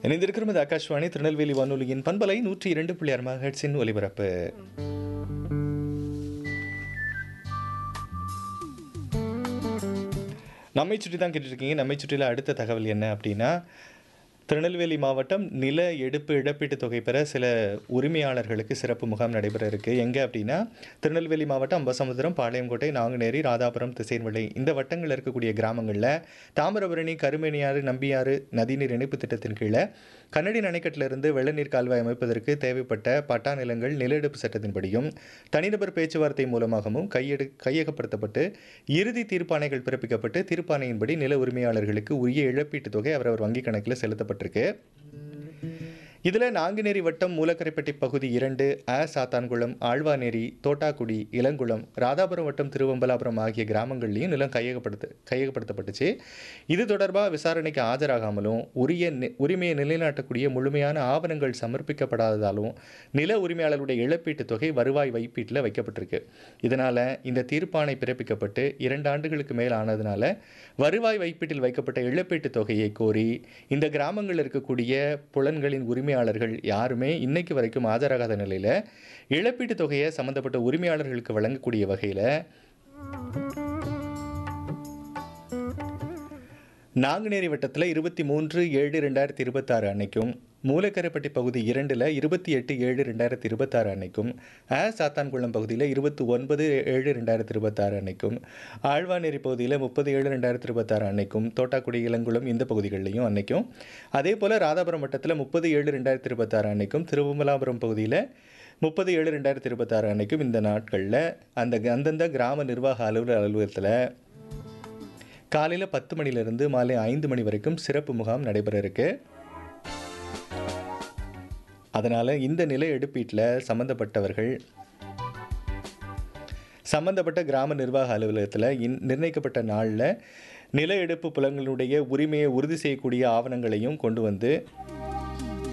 இணைந்திருக்கிறோம் இது ஆகாஷ்வாணி திருநெல்வேலி வானொலியின் பண்பலை நூற்றி இரண்டு புள்ளி ஆறு மகட்ஸின் ஒலிபரப்பு நம்மை சுற்றி தான் கேட்டுருக்கீங்க நம்மை சுற்றில அடுத்த தகவல் என்ன அப்படின்னா திருநெல்வேலி மாவட்டம் நில எடுப்பு இழப்பீட்டுத் தொகை பெற சில உரிமையாளர்களுக்கு சிறப்பு முகாம் நடைபெற இருக்கு எங்கே அப்படின்னா திருநெல்வேலி மாவட்டம் அம்பசமுத்திரம் பாளையங்கோட்டை நாங்குநேரி ராதாபுரம் திசைன்விளை இந்த வட்டங்களில் இருக்கக்கூடிய கிராமங்களில் தாமிரபரணி கருமேனியாறு நம்பியாறு நதிநீர் இணைப்பு திட்டத்தின் கீழே கன்னடி அணைக்கட்டிலிருந்து வெள்ளநீர் கால்வாய் அமைப்பதற்கு தேவைப்பட்ட பட்டா நிலங்கள் நில எடுப்பு சட்டத்தின்படியும் தனிநபர் பேச்சுவார்த்தை மூலமாகவும் கையெடு கையகப்படுத்தப்பட்டு இறுதி தீர்ப்பாணைகள் பிறப்பிக்கப்பட்டு தீர்ப்பாணையின்படி நில உரிமையாளர்களுக்கு உரிய இழப்பீட்டுத் தொகை அவரவர் வங்கிக் கணக்கில் செலுத்தப்பட்டிருக்கு இதில் நாங்குநேரி வட்டம் மூலக்கரைப்பட்டி பகுதி இரண்டு அ சாத்தான்குளம் ஆழ்வாநேரி தோட்டாக்குடி இளங்குளம் ராதாபுரம் வட்டம் திருவம்பலாபுரம் ஆகிய கிராமங்கள்லையும் நிலம் கையகப்படுத்த கையகப்படுத்தப்பட்டுச்சு இது தொடர்பாக விசாரணைக்கு ஆஜராகாமலும் உரிய நி- உரிமையை நிலைநாட்டக்கூடிய முழுமையான ஆவணங்கள் சமர்ப்பிக்கப்படாததாலும் நில உரிமையாளருடைய இழப்பீட்டுத் தொகை வருவாய் வைப்பீட்டில் வைக்கப்பட்டிருக்கு இதனால் இந்த தீர்ப்பாணை பிறப்பிக்கப்பட்டு இரண்டு ஆண்டுகளுக்கு மேல் ஆனதுனால வருவாய் வைப்பீட்டில் வைக்கப்பட்ட இழப்பீட்டுத் தொகையை கோரி இந்த கிராமங்களில் இருக்கக்கூடிய புலன்களின் உரிமையாளர்கள் யாருமே இன்னைக்கு வரைக்கும் ஆஜராகாத நிலையில் இழப்பீட்டுத் தொகையை சம்மந்தப்பட்ட உரிமையாளர்களுக்கு வழங்கக்கூடிய வகையில் நாங்குநேரி வட்டத்தில் இருபத்தி மூன்று ஏழு ரெண்டாயிரத்தி இருபத்தாறு அன்னைக்கும் மூலக்கரைப்பட்டி பகுதி இரண்டில் இருபத்தி எட்டு ஏழு ரெண்டாயிரத்தி இருபத்தாறு அன்னைக்கும் ஆ சாத்தான்குளம் பகுதியில் இருபத்தி ஒன்பது ஏழு ரெண்டாயிரத்தி இருபத்தாறு அன்னைக்கும் ஆழ்வாநேரி பகுதியில் முப்பது ஏழு ரெண்டாயிரத்தி இருபத்தாறு அன்னைக்கும் தோட்டாக்குடி இளங்குளம் இந்த பகுதிகளிலையும் அன்னைக்கும் அதே போல் ராதாபுரம் வட்டத்தில் முப்பது ஏழு ரெண்டாயிரத்தி இருபத்தாறு அன்னைக்கும் திருவமலாபுரம் பகுதியில் முப்பது ஏழு ரெண்டாயிரத்தி இருபத்தாறு அன்னைக்கும் இந்த நாட்களில் அந்த அந்தந்த கிராம நிர்வாக அலுவலர் அலுவலகத்தில் காலையில் பத்து மணிலிருந்து மாலை ஐந்து மணி வரைக்கும் சிறப்பு முகாம் நடைபெற இருக்கு அதனால் இந்த நில எடுப்பீட்டில் சம்மந்தப்பட்டவர்கள் சம்பந்தப்பட்ட கிராம நிர்வாக அலுவலகத்தில் இன் நிர்ணயிக்கப்பட்ட நாளில் நில எடுப்பு புலங்களுடைய உரிமையை உறுதி செய்யக்கூடிய ஆவணங்களையும் கொண்டு வந்து